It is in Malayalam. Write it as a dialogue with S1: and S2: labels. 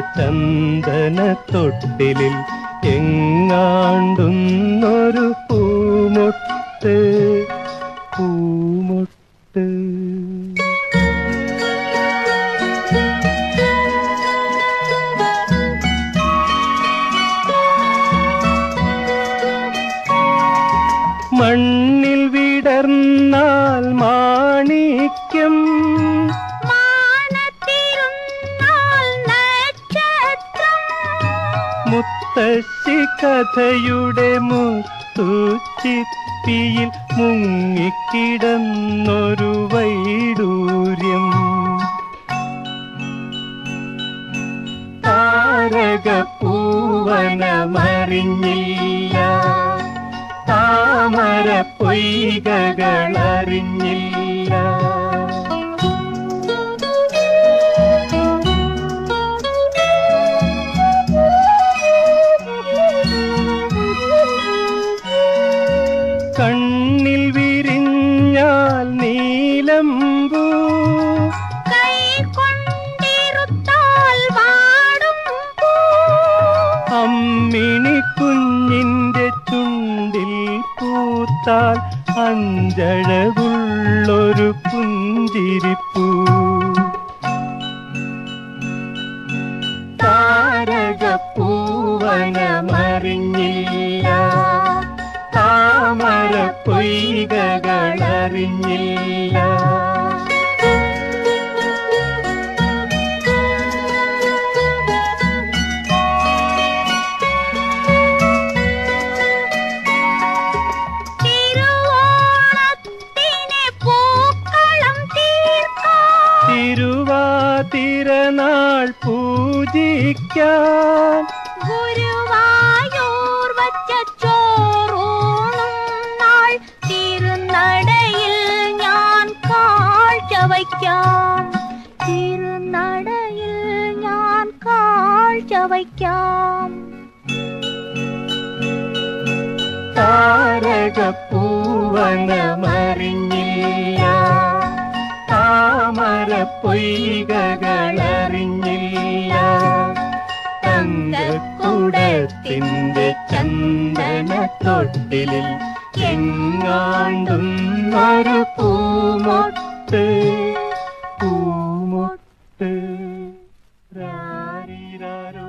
S1: ചന്ദന തൊട്ടിലിൽ എങ്ങാണ്ടുന്നൊരു പൂമൊട്ട് പൂമൊട്ട് മണ്ണിൽ വിടർന്നാൽ മാണിക്യം
S2: മാനത്തിരുന്നാൽ നക്ഷത്രം
S1: മുത്തശ്ശി കഥയുടെ മുത്തുച്ചിപ്പിയിൽ മുങ്ങിക്കിടന്നൊരു വൈഡൂര്യം താരകപ്പൂവനമറിഞ്ഞില്ല താമര പൊയ്കകളറിഞ്ഞില്ല കണ്ണിൽ വിരിഞ്ഞാൽ നീലമ്പൂ
S2: കൈ കൊണ്ടിരുത്താൽ വാടും പൂ
S1: അമ്മിണി കുഞ്ഞിന്റെ ചുണ്ടിൽ പൂത്താൽ അഞ്ചഴകുള്ളൊരു പുഞ്ചിരിപ്പൂ താരകപ്പൂവനമറിഞ്ഞില്ല താമര പൊയ്കകളറിഞ്ഞില്ല
S2: തിരുവോണത്തിന് പൂക്കളം തീർക്കാം
S1: തിരുവാതിരനാൾ പൂജിക്കാൻ
S2: ഗുരുവായൂർ വച്ച ചോറൂണും നാൾ തിരുനടയിൽ ഞാൻ കാഴ്ച വയ്ക്കാം തിരുനടയിൽ ഞാൻ കാഴ്ച വയ്ക്കാം
S1: താരകപ്പൂവനമറിഞ്ഞില്ല താമര പൊയ്കകളറിഞ്ഞില്ല തങ്കക്കുടത്തിന്റെ ചന്ദന തൊട്ടിലിൽ എങ്ങാണ്ടുന്നൊരു പൂമൊട്ട് പൂമൊട്ട് രാരിരാരോ